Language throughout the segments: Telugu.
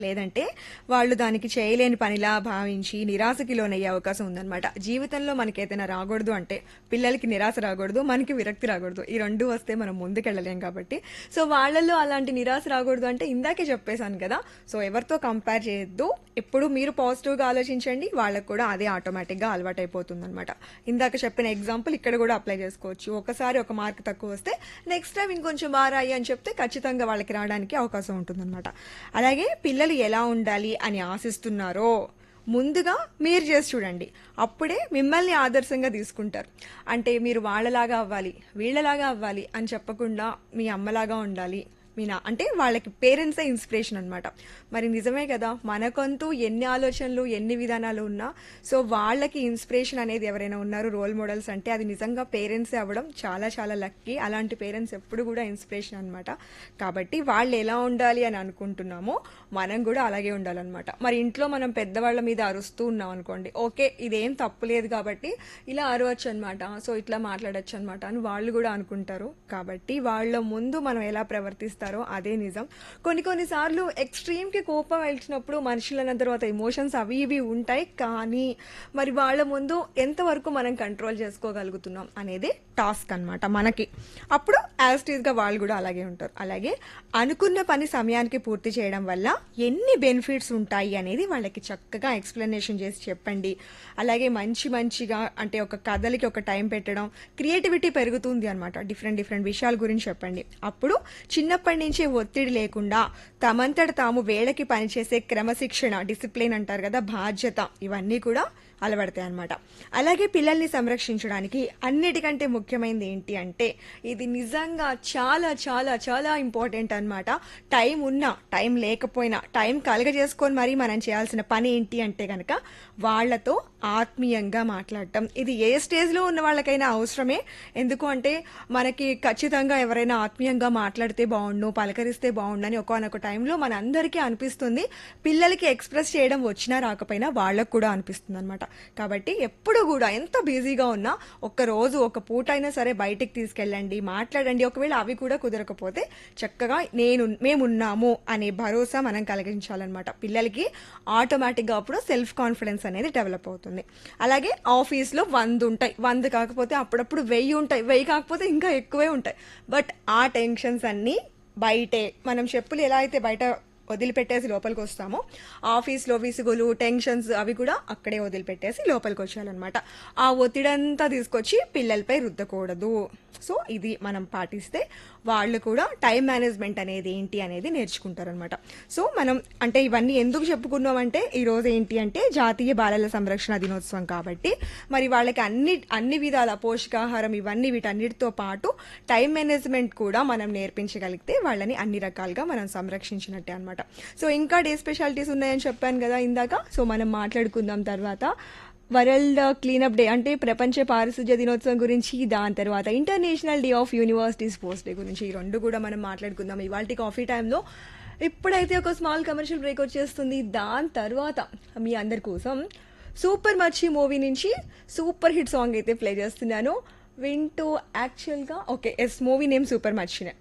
లేదంటే వాళ్ళు దానికి చేయలేని పనిలా భావించి నిరాశకి లోనయ్యే అవకాశం ఉందన్నమాట జీవితంలో మనకి ఏదైనా రాకూడదు అంటే పిల్లలకి నిరాశ రాకూడదు మనకి విరక్తి రాకూడదు ఈ రెండు వస్తే మనం ముందుకెళ్ళలేం కాబట్టి సో వాళ్ళల్లో అలాంటి నిరాశ రాకూడదు అంటే ఇందాకే చెప్పేశాను కదా సో ఎవరితో కంపేర్ చేయొద్దు ఎప్పుడు మీరు పాజిటివ్గా ఆలోచించండి వాళ్ళకు కూడా అదే ఆటోమేటిక్గా అలవాటు అయిపోతుంది అనమాట ఇందాక చెప్పిన ఎగ్జాంపుల్ ఇక్కడ కూడా అప్లై చేసుకోవచ్చు ఒకసారి ఒక మార్క్ తక్కువ వస్తే నెక్స్ట్ టైం ఇంకొంచెం బాగా రాయి అని చెప్తే ఖచ్చితంగా వాళ్ళకి రావడానికి అవకాశం ఉంటుందన్నమాట అలాగే పిల్లలు ఎలా ఉండాలి అని ఆశిస్తున్నారో ముందుగా మీరు చేసి చూడండి అప్పుడే మిమ్మల్ని ఆదర్శంగా తీసుకుంటారు అంటే మీరు వాళ్ళలాగా అవ్వాలి వీళ్ళలాగా అవ్వాలి అని చెప్పకుండా మీ అమ్మలాగా ఉండాలి మీ నా అంటే వాళ్ళకి పేరెంట్సే ఇన్స్పిరేషన్ అనమాట మరి నిజమే కదా మనకంటూ ఎన్ని ఆలోచనలు ఎన్ని విధానాలు ఉన్నా సో వాళ్ళకి ఇన్స్పిరేషన్ అనేది ఎవరైనా ఉన్నారు రోల్ మోడల్స్ అంటే అది నిజంగా పేరెంట్సే అవ్వడం చాలా చాలా లక్కీ అలాంటి పేరెంట్స్ ఎప్పుడు కూడా ఇన్స్పిరేషన్ అనమాట కాబట్టి వాళ్ళు ఎలా ఉండాలి అని అనుకుంటున్నామో మనం కూడా అలాగే ఉండాలన్నమాట మరి ఇంట్లో మనం పెద్దవాళ్ళ మీద అరుస్తూ ఉన్నాం అనుకోండి ఓకే ఇదేం తప్పు లేదు కాబట్టి ఇలా అరవచ్చు అనమాట సో ఇట్లా మాట్లాడచ్చు అనమాట అని వాళ్ళు కూడా అనుకుంటారు కాబట్టి వాళ్ళ ముందు మనం ఎలా ప్రవర్తిస్తారో అదే నిజం కొన్ని కొన్నిసార్లు ఎక్స్ట్రీమ్కి కోపం వెళ్చినప్పుడు మనుషులన్న తర్వాత ఎమోషన్స్ అవి ఇవి ఉంటాయి కానీ మరి వాళ్ళ ముందు ఎంతవరకు మనం కంట్రోల్ చేసుకోగలుగుతున్నాం అనేది టాస్క్ అన్నమాట మనకి అప్పుడు యాజ్టీజ్గా వాళ్ళు కూడా అలాగే ఉంటారు అలాగే అనుకున్న పని సమయానికి పూర్తి చేయడం వల్ల ఎన్ని బెనిఫిట్స్ ఉంటాయి అనేది వాళ్ళకి చక్కగా ఎక్స్ప్లెనేషన్ చేసి చెప్పండి అలాగే మంచి మంచిగా అంటే ఒక కథలకి ఒక టైం పెట్టడం క్రియేటివిటీ పెరుగుతుంది అనమాట డిఫరెంట్ డిఫరెంట్ విషయాల గురించి చెప్పండి అప్పుడు చిన్నప్పటి నుంచే ఒత్తిడి లేకుండా తమంతట తాము వేళకి పనిచేసే క్రమశిక్షణ డిసిప్లిన్ అంటారు కదా బాధ్యత ఇవన్నీ కూడా అలవడతాయి అనమాట అలాగే పిల్లల్ని సంరక్షించడానికి అన్నిటికంటే ముఖ్యమైనది ఏంటి అంటే ఇది నిజంగా చాలా చాలా చాలా ఇంపార్టెంట్ అనమాట టైం ఉన్నా టైం లేకపోయినా టైం కలగజేసుకొని మరీ మనం చేయాల్సిన పని ఏంటి అంటే కనుక వాళ్ళతో ఆత్మీయంగా మాట్లాడటం ఇది ఏ స్టేజ్లో ఉన్న వాళ్ళకైనా అవసరమే ఎందుకు అంటే మనకి ఖచ్చితంగా ఎవరైనా ఆత్మీయంగా మాట్లాడితే బాగుండు పలకరిస్తే బాగుండు అని ఒకనొక టైంలో మన అందరికీ అనిపిస్తుంది పిల్లలకి ఎక్స్ప్రెస్ చేయడం వచ్చినా రాకపోయినా వాళ్ళకు కూడా అనిపిస్తుంది అనమాట కాబట్టి ఎప్పుడు కూడా ఎంత బిజీగా ఉన్నా ఒక్క రోజు ఒక పూట అయినా సరే బయటికి తీసుకెళ్ళండి మాట్లాడండి ఒకవేళ అవి కూడా కుదరకపోతే చక్కగా నేను మేమున్నాము అనే భరోసా మనం కలిగించాలన్నమాట పిల్లలకి ఆటోమేటిక్గా అప్పుడు సెల్ఫ్ కాన్ఫిడెన్స్ అనేది డెవలప్ అవుతుంది అలాగే ఆఫీస్లో వంద ఉంటాయి వంద కాకపోతే అప్పుడప్పుడు వెయ్యి ఉంటాయి వెయ్యి కాకపోతే ఇంకా ఎక్కువే ఉంటాయి బట్ ఆ టెన్షన్స్ అన్నీ బయటే మనం చెప్పులు ఎలా అయితే బయట వదిలిపెట్టేసి లోపలికి వస్తామో ఆఫీస్లో విసుగులు టెన్షన్స్ అవి కూడా అక్కడే వదిలిపెట్టేసి లోపలికి వచ్చేయాలన్నమాట ఆ ఒత్తిడంతా తీసుకొచ్చి పిల్లలపై రుద్దకూడదు సో ఇది మనం పాటిస్తే వాళ్ళు కూడా టైం మేనేజ్మెంట్ అనేది ఏంటి అనేది నేర్చుకుంటారనమాట సో మనం అంటే ఇవన్నీ ఎందుకు చెప్పుకున్నామంటే ఈ రోజు ఏంటి అంటే జాతీయ బాలల సంరక్షణ దినోత్సవం కాబట్టి మరి వాళ్ళకి అన్ని అన్ని విధాల పోషకాహారం ఇవన్నీ వీటన్నిటితో పాటు టైం మేనేజ్మెంట్ కూడా మనం నేర్పించగలిగితే వాళ్ళని అన్ని రకాలుగా మనం సంరక్షించినట్టే అనమాట సో ఇంకా డే స్పెషాలిటీస్ ఉన్నాయని చెప్పాను కదా ఇందాక సో మనం మాట్లాడుకుందాం తర్వాత వరల్డ్ క్లీనప్ డే అంటే ప్రపంచ పారిశుధ్య దినోత్సవం గురించి దాని తర్వాత international day of university sports day గురించి ఈ రెండు కూడా మనం మాట్లాడుకుందాం ఇవాళ కాఫీ టైంలో ఇప్పుడైతే ఒక స్మాల్ కమర్షియల్ బ్రేక్ వచ్చేస్తుంది దాని తర్వాత మీ అందరి కోసం సూపర్ మర్చి మూవీ నుంచి సూపర్ హిట్ సాంగ్ అయితే ప్లే చేస్తున్నాను వింటూ యాక్చువల్గా okay yes movie name super మర్చినే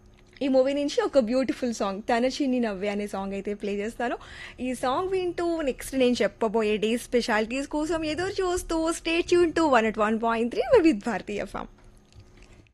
ఈ మూవీ నుంచి ఒక బ్యూటిఫుల్ సాంగ్ తన చిన్ని నవ్వే అనే సాంగ్ అయితే ప్లే చేస్తాను ఈ సాంగ్ వింటూ నెక్స్ట్ నేను చెప్పబోయే డే స్పెషాలిటీస్ కోసం ఎదురు చూస్తూ stay tune to one at one point three with Bharatiya form